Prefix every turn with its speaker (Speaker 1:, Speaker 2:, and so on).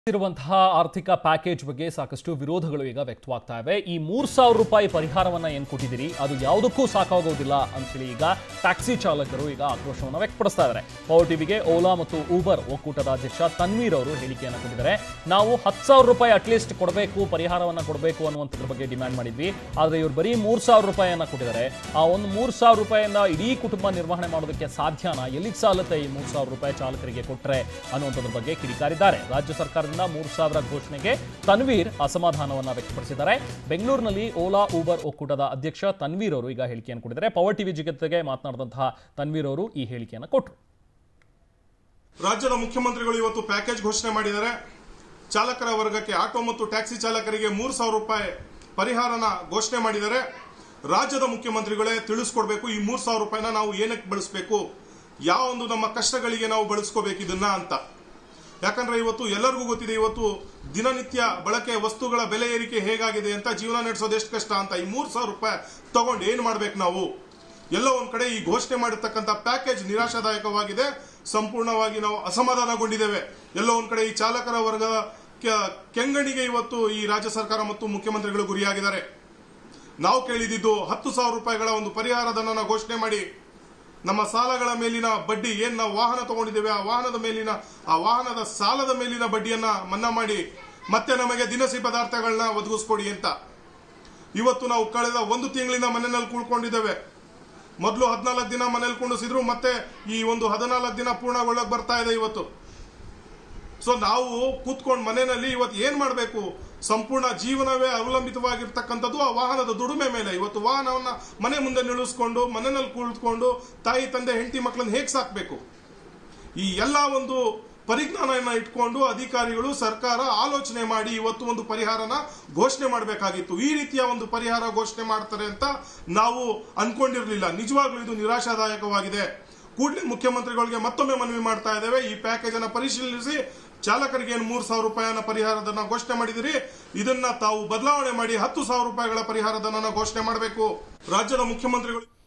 Speaker 1: ಇರುವಂತಹ ಆರ್ಥಿಕ ಪ್ಯಾಕೇಜ್ ಬಗ್ಗೆ ಸಾಕಷ್ಟು ವಿರೋಧಗಳು ಈಗ ವ್ಯಕ್ತವಾಗ್ತಾ ಇವೆ ಈ ಮೂರ್ ಸಾವಿರ ರೂಪಾಯಿ ಪರಿಹಾರವನ್ನ ಏನ್ ಕೊಟ್ಟಿದ್ದೀರಿ ಅದು ಯಾವುದಕ್ಕೂ ಸಾಕಾಗೋದಿಲ್ಲ ಅಂತೇಳಿ ಈಗ ಟ್ಯಾಕ್ಸಿ ಚಾಲಕರು ಈಗ ಆಕ್ರೋಶವನ್ನ ವ್ಯಕ್ತಪಡಿಸ್ತಾ ಇದ್ದಾರೆ ಪವರ್ ಟಿವಿಗೆ ಓಲಾ ಮತ್ತು ಊಬರ್ ಒಕ್ಕೂಟದ ಅಧ್ಯಕ್ಷ ತನ್ವೀರ್ ಅವರು ಹೇಳಿಕೆಯನ್ನು ಕೊಟ್ಟಿದ್ದಾರೆ ನಾವು ಹತ್ತು ಸಾವಿರ ರೂಪಾಯಿ ಅಟ್ಲೀಸ್ಟ್ ಕೊಡಬೇಕು ಪರಿಹಾರವನ್ನ ಕೊಡಬೇಕು ಅನ್ನುವಂಥದ್ರ ಬಗ್ಗೆ ಡಿಮ್ಯಾಂಡ್ ಮಾಡಿದ್ವಿ ಆದ್ರೆ ಇವ್ರು ಬರೀ ಮೂರ್ ಸಾವಿರ ರೂಪಾಯಿಯನ್ನ ಕೊಟ್ಟಿದ್ದಾರೆ ಆ ಒಂದು ಮೂರ್ ಸಾವಿರ ರೂಪಾಯಿಯಿಂದ ಇಡೀ ಕುಟುಂಬ ನಿರ್ವಹಣೆ ಮಾಡೋದಕ್ಕೆ ಸಾಧ್ಯನಾ ಎಲ್ಲಿಗೆ ಸಾಲುತ್ತೆ ಈ ಮೂರ್ ಸಾವಿರ ರೂಪಾಯಿ ಚಾಲಕರಿಗೆ ಕೊಟ್ರೆ ಅನ್ನುವಂಥದ್ರ ಬಗ್ಗೆ ಕಿಡಿಕಾರಿದ್ದಾರೆ ರಾಜ್ಯ ಸರ್ಕಾರದಿಂದ ಮೂರು ಸಾವಿರ ಘೋಷಣೆಗೆ ತನ್ವೀರ್ ಅಸಮಾಧಾನವನ್ನ ವ್ಯಕ್ತಪಡಿಸಿದ್ದಾರೆ ಬೆಂಗಳೂರಿನಲ್ಲಿ ಓಲಾ ಊಬರ್ ಒಕ್ಕೂಟದ ಅಧ್ಯಕ್ಷ ತನ್ವೀರ್ ಅವರು ಈಗ ಹೇಳಿಕೆಯನ್ನು ಕೊಟ್ಟಿದ್ದಾರೆ ಪವರ್ ಟಿವಿ ಜಗತ್ತಿಗೆ ಮಾತನಾಡಿದಂತಹ ತನ್ವೀರ್ ಅವರು ಈ ಹೇಳಿಕೆಯನ್ನು ಕೊಟ್ಟರು
Speaker 2: ರಾಜ್ಯದ ಮುಖ್ಯಮಂತ್ರಿಗಳು ಇವತ್ತು ಪ್ಯಾಕೇಜ್ ಘೋಷಣೆ ಮಾಡಿದ್ದಾರೆ ಚಾಲಕರ ವರ್ಗಕ್ಕೆ ಆಟೋ ಮತ್ತು ಟ್ಯಾಕ್ಸಿ ಚಾಲಕರಿಗೆ ಮೂರು ಸಾವಿರ ರೂಪಾಯಿ ಪರಿಹಾರನ ಘೋಷಣೆ ಮಾಡಿದ್ದಾರೆ ರಾಜ್ಯದ ಮುಖ್ಯಮಂತ್ರಿಗಳೇ ತಿಳಿಸ್ಕೊಡ್ಬೇಕು ಈ ಮೂರು ಸಾವಿರ ರೂಪಾಯಿನ ನಾವು ಏನಕ್ಕೆ ಬಳಸಬೇಕು ಯಾವ ಒಂದು ನಮ್ಮ ಕಷ್ಟಗಳಿಗೆ ನಾವು ಬಳಸ್ಕೋಬೇಕು ಇದನ್ನ ಅಂತ ಯಾಕಂದ್ರೆ ಇವತ್ತು ಎಲ್ಲರಿಗೂ ಗೊತ್ತಿದೆ ಇವತ್ತು ದಿನನಿತ್ಯ ಬಳಕೆ ವಸ್ತುಗಳ ಬೆಲೆ ಏರಿಕೆ ಹೇಗಾಗಿದೆ ಅಂತ ಜೀವನ ನಡೆಸೋದು ಎಷ್ಟು ಕಷ್ಟ ಅಂತ ಈ ಮೂರು ಸಾವಿರ ರೂಪಾಯಿ ತಗೊಂಡು ಏನ್ ಮಾಡ್ಬೇಕು ನಾವು ಎಲ್ಲೋ ಒಂದ್ ಕಡೆ ಈ ಘೋಷಣೆ ಮಾಡಿರ್ತಕ್ಕಂಥ ಪ್ಯಾಕೇಜ್ ನಿರಾಶಾದಾಯಕವಾಗಿದೆ ಸಂಪೂರ್ಣವಾಗಿ ನಾವು ಅಸಮಾಧಾನಗೊಂಡಿದ್ದೇವೆ ಎಲ್ಲೋ ಒಂದ್ ಕಡೆ ಈ ಚಾಲಕರ ವರ್ಗ ಕೆ- ಕೆಂಗಣಿಗೆ ಇವತ್ತು ಈ ರಾಜ್ಯ ಸರ್ಕಾರ ಮತ್ತು ಮುಖ್ಯಮಂತ್ರಿಗಳು ಗುರಿಯಾಗಿದ್ದಾರೆ ನಾವು ಕೇಳಿದ್ದು ಹತ್ತು ಸಾವಿರ ರೂಪಾಯಿಗಳ ಒಂದು ಪರಿಹಾರ ಧನನ ಘೋಷಣೆ ಮಾಡಿ ನಮ್ಮ ಸಾಲಗಳ ಮೇಲಿನ ಬಡ್ಡಿ ಏನ್ ನಾವು ವಾಹನ ತಗೊಂಡಿದ್ದೇವೆ ಆ ವಾಹನದ ಮೇಲಿನ ಆ ವಾಹನದ ಸಾಲದ ಮೇಲಿನ ಬಡ್ಡಿಯನ್ನ ಮನ್ನಾ ಮಾಡಿ ಮತ್ತೆ ನಮಗೆ ದಿನಸಿ ಪದಾರ್ಥಗಳನ್ನ ಒದಗಿಸ್ಕೊಡಿ ಅಂತ ಇವತ್ತು ನಾವು ಕಳೆದ ಒಂದು ತಿಂಗಳಿಂದ ಮನೆಯಲ್ಲಿ ಕೂಳ್ಕೊಂಡಿದ್ದೇವೆ ಮೊದಲು ಹದಿನಾಲ್ಕು ದಿನ ಮನೇಲಿ ಕುಂಡಿಸಿದ್ರು ಮತ್ತೆ ಈ ಒಂದು ಹದಿನಾಲ್ಕು ದಿನ ಪೂರ್ಣಗೊಳ್ಳಕ್ ಬರ್ತಾ ಇದೆ ಇವತ್ತು ಸೊ ನಾವು ಕೂತ್ಕೊಂಡು ಮನೆಯಲ್ಲಿ ಇವತ್ತು ಏನ್ ಮಾಡಬೇಕು ಸಂಪೂರ್ಣ ಜೀವನವೇ ಅವಲಂಬಿತವಾಗಿರ್ತಕ್ಕಂಥದ್ದು ಆ ವಾಹನದ ದುಡಿಮೆ ಮೇಲೆ ಇವತ್ತು ವಾಹನವನ್ನ ಮನೆ ಮುಂದೆ ನಿಲ್ಲಿಸ್ಕೊಂಡು ಮನೆಯಲ್ಲಿ ಕುಳಿತುಕೊಂಡು ತಾಯಿ ತಂದೆ ಹೆಂಡತಿ ಮಕ್ಕಳನ್ನ ಹೇಗೆ ಸಾಕ್ಬೇಕು ಈ ಎಲ್ಲ ಒಂದು ಪರಿಜ್ಞಾನವನ್ನ ಇಟ್ಕೊಂಡು ಅಧಿಕಾರಿಗಳು ಸರ್ಕಾರ ಆಲೋಚನೆ ಮಾಡಿ ಇವತ್ತು ಒಂದು ಪರಿಹಾರನ ಘೋಷಣೆ ಮಾಡಬೇಕಾಗಿತ್ತು ಈ ರೀತಿಯ ಒಂದು ಪರಿಹಾರ ಘೋಷಣೆ ಮಾಡ್ತಾರೆ ಅಂತ ನಾವು ಅನ್ಕೊಂಡಿರ್ಲಿಲ್ಲ ನಿಜವಾಗ್ಲೂ ಇದು ನಿರಾಶಾದಾಯಕವಾಗಿದೆ ಕೂಡಲೇ ಮುಖ್ಯಮಂತ್ರಿಗಳಿಗೆ ಮತ್ತೊಮ್ಮೆ ಮನವಿ ಮಾಡ್ತಾ ಇದ್ದೇವೆ ಈ ಪ್ಯಾಕೇಜ್ ಅನ್ನ ಪರಿಶೀಲಿಸಿ ಚಾಲಕರಿಗೆ ಏನು ಮೂರು ಸಾವಿರ ರೂಪಾಯಿನ ಪರಿಹಾರದನ್ನ ಘೋಷಣೆ ಮಾಡಿದಿರಿ ಇದನ್ನ ತಾವು ಬದಲಾವಣೆ ಮಾಡಿ ಹತ್ತು ಸಾವಿರ ರೂಪಾಯಿಗಳ ಪರಿಹಾರಧನ ಘೋಷಣೆ ಮಾಡಬೇಕು ರಾಜ್ಯದ ಮುಖ್ಯಮಂತ್ರಿಗಳು